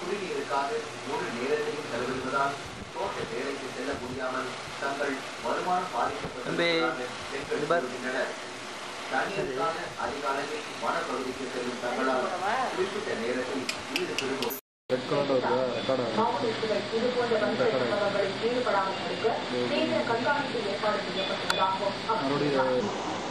குடிநீருக்காக முழு நேரத்தையும் செலவிடுவதால் தோட்ட வேலைக்கு செல்ல முடியாமல் தங்கள் வருமானம் தம்பி, பாதிக்கப்பட்டிருப்பதாக பெண்கள் இது பார். கூறுகின்றனர் தண்ணீருக்காக அதிகாலையில் வனப்பகுதிக்கு செல்லும் தங்களால் குறிப்பிட்ட நேரத்தில் வீடு திரும்பும் ரெட் கலரில் வருதா ரெக்கார்ட் ஆகுது மாவோயிஸ்டுகள் இது போன்ற வன்முறை சம்பவங்களில் ஈடுபடாமல் தடுக்க தீவிர கண்காணிப்பு ஏற்பாடு செய்யப்பட்டுள்ளதாகவும் அவர் மறுபடியும் கூறினார்.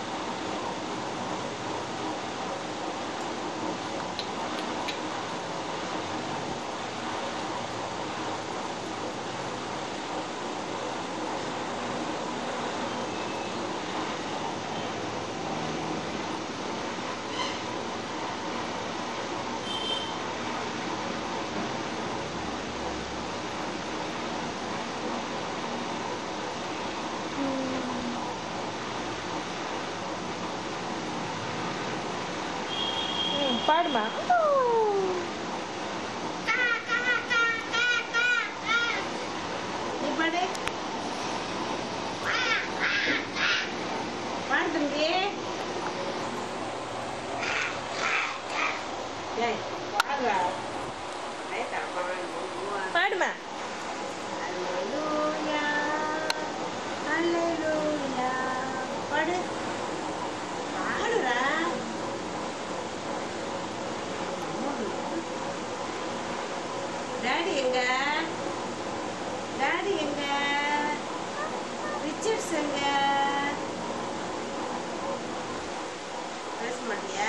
ம் பாடுமா நீ பாடு பாடு தம்பி ஏய், பாடுடா. பாடுமா அல்லேலூயா, அல்லேலூயா. பாடு பாடுடா டாடி எங்க டாடி எங்க ரிச்சர்ட்ஸ் எங்க பேச மாட்டியா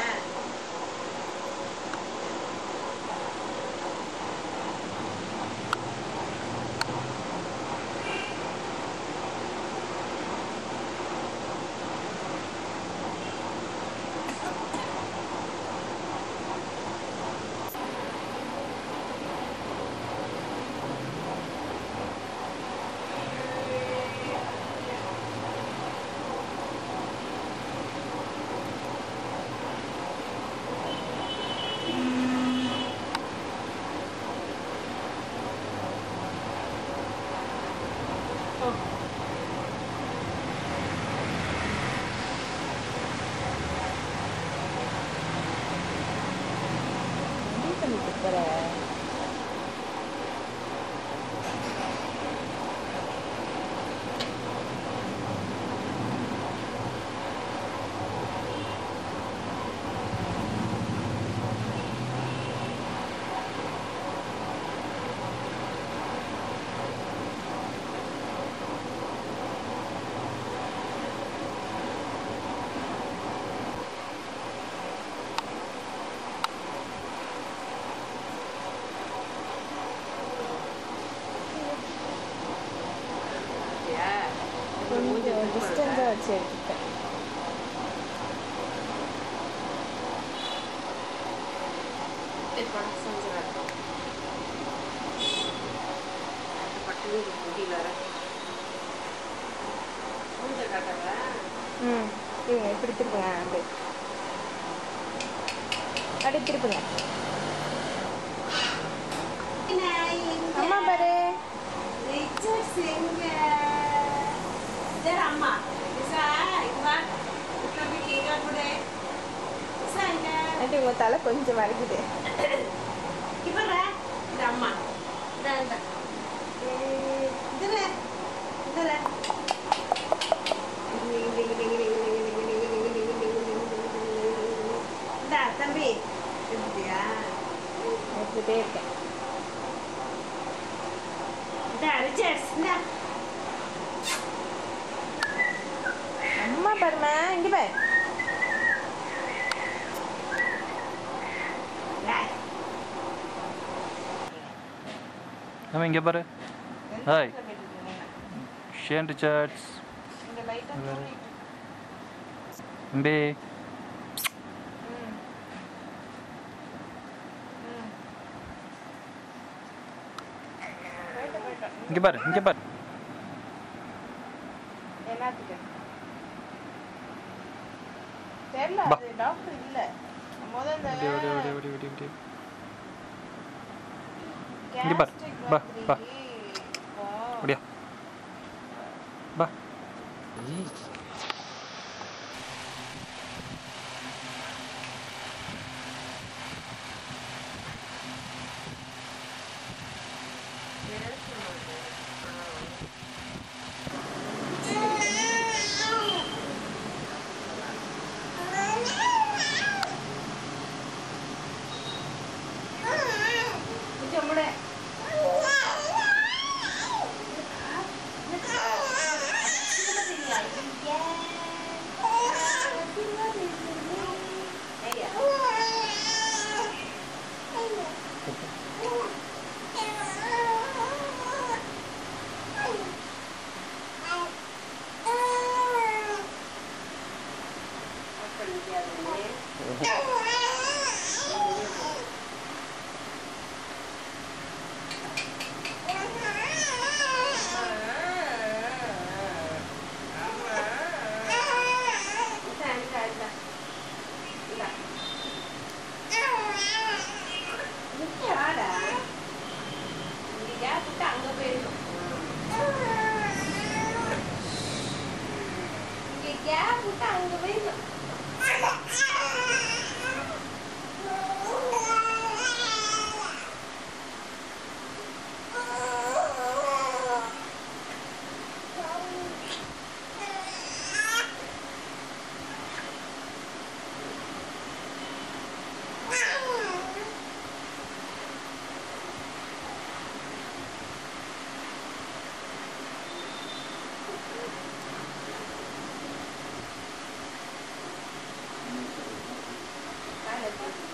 கொஞ்சம் டிஸ்டன்ஸாக வச்சு எடுத்துட்டேன் ம் இவங்க இப்படி திருப்புங்க அப்படி அப்படியே திருப்புங்க அம்மா பாரு அம்மா இசா இங்க வா தம்பி கேக்கா கூட இசா இங்க ஆண்டி உங்கள் தலை கொஞ்சம் வரைக்குது இவர இந்த அம்மா இந்த இந்த இதுல இதுல இந்த தம்பி இருந்தியா எடுத்துகிட்டே இருக்கேன் இந்த ரிச்சர்ஸ் இந்த அம்மா பாருமா இங்கே பாரு அவன் இங்கே பாரு ஹாய் ஷேன் ரிச்சர்ட்ஸ் தம்பி இங்கே பாரு இங்கே பாரு என்னத்துக்கு தெரியல பா. அது டாக்டர் இல்லை முதல்ல ஓடி ஓடி ஓடி ஓடி ஓடி ஓடி இங்க பாரு. பா, பா. ஓடியா பா அங்க போயிருக்கும் இங்க கேப் விட்டு அங்க போயிருக்கும் காலை போட்டு